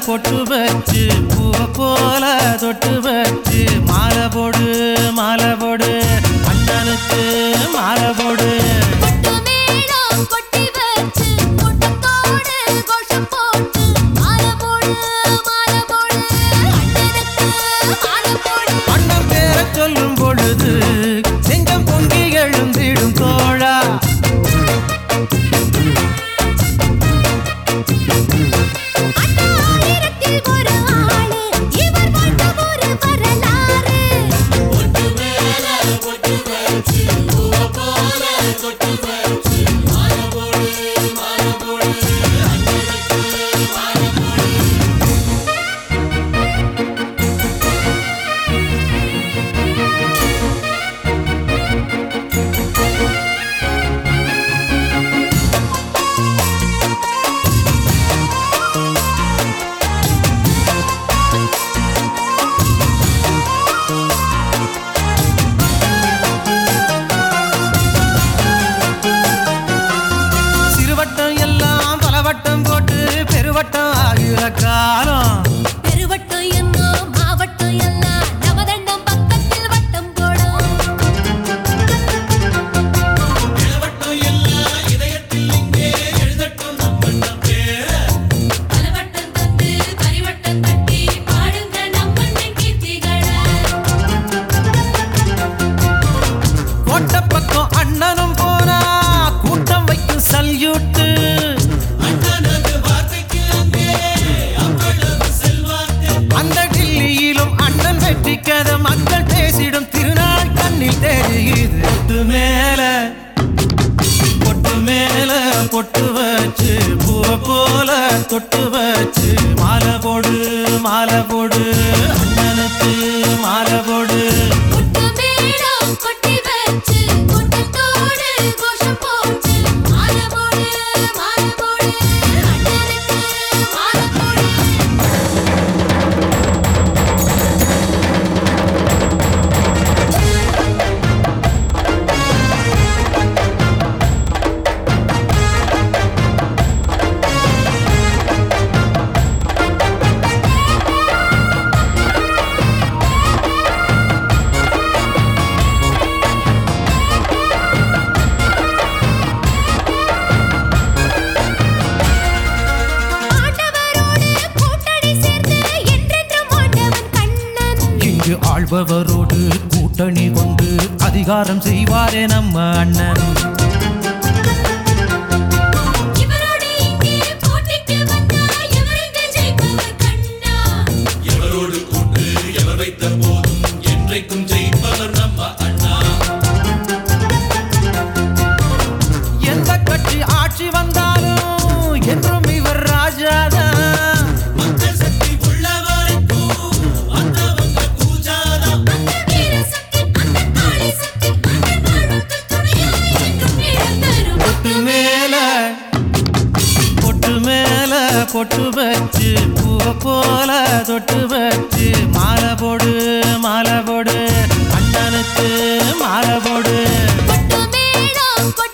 பொட்டு வச்சு பூவை போல தொட்டு வச்சு மாலை போடு மாலை போடு அண்ணனுக்கு மாலை போடு கொட்டு மேளம் கொட்டி வச்சு கூட்டத்தோடு கோஷம் போட்டு மாலை போடு மாலை போடு அண்ணனுக்கு மாலை போடு அண்ணன் பேரை சொல்லும் பொழுது நெஞ்சம் பொங்கி எழுந்திடும் தோழா அண்ணா ஆயிரத்தில் ஒரு ஆளு இவர் வாழ்ந்த ஒரு வரலாறு சிறுவட்டம் எல்லாம் பலவட்டம் போட்டு பெருவட்டம் ஆகிற காலம் பெருவட்டம் என்ன மாவட்டம் எல்லாம் நவதண்டம் பக்கத்தில் வட்டம் போடும் பலவட்டம் தந்து பரிவட்டம் தட்டி பாடுங்க நம்மண்ணன் கீர்த்திகளை கோட்டை பக்கம் அண்ணனும் போனா கூட்டம் வைக்கும் சல்யூட்டு அந்த டில்லியிலும் அண்ணன் வெற்றி கதை மக்கள் பேசிடும் திருநாள் கண்ணில் தெரியுது பொட்டு மேல பொட்டு மேல பொட்டு வச்சு பூவை போல தொட்டு வச்சு மாலை போடு மாலை போடு அண்ணனுக்கு மாலை போடு கொட்டு மேளம் கொட்டி வச்சு கூட்டத்தோடு கோஷம் போட்டு மாலை போடு மாலை போடு அண்ணனுக்கு மாலை போடு ஆண்டவரோடு கூட்டணி சேர்ந்து என்றென்றும் ஆண்டவன் கண்ணன் இங்கு ஆள்பவரோடு கூட்டணி கொண்டு அதிகாரம் செய்வாரே நம்ம அண்ணன் இவரோடு இங்கே போட்டிக்கு வந்தா எவருக்கு ஜெயிப்பவர் கண்ணா எவரோடு கூட்டு எவர் வைத்த போதும் என்றைக்கும் ஜெயிப்பவர் நம்ம அண்ணா எந்த கட்சி ஆட்சி வந்தாலும் என்றும் இவர் ராஜாதான் மக்கள் சக்தி உள்ள வரைக்கும் மற்றவங்க பூஜாதான் அந்த வீர சக்தி அந்த காளி சக்தி அந்த வாழ்வுக்கு துணையாய் என்றும் நிழல் தரும் பொட்டு மேல பொட்டு மேல பொட்டு வச்சு பூவை போல தொட்டு வச்சு மாலை போடு மாலை போடு அண்ணனுக்கு மாலை போடு கொட்டு மேளம் கொட்டி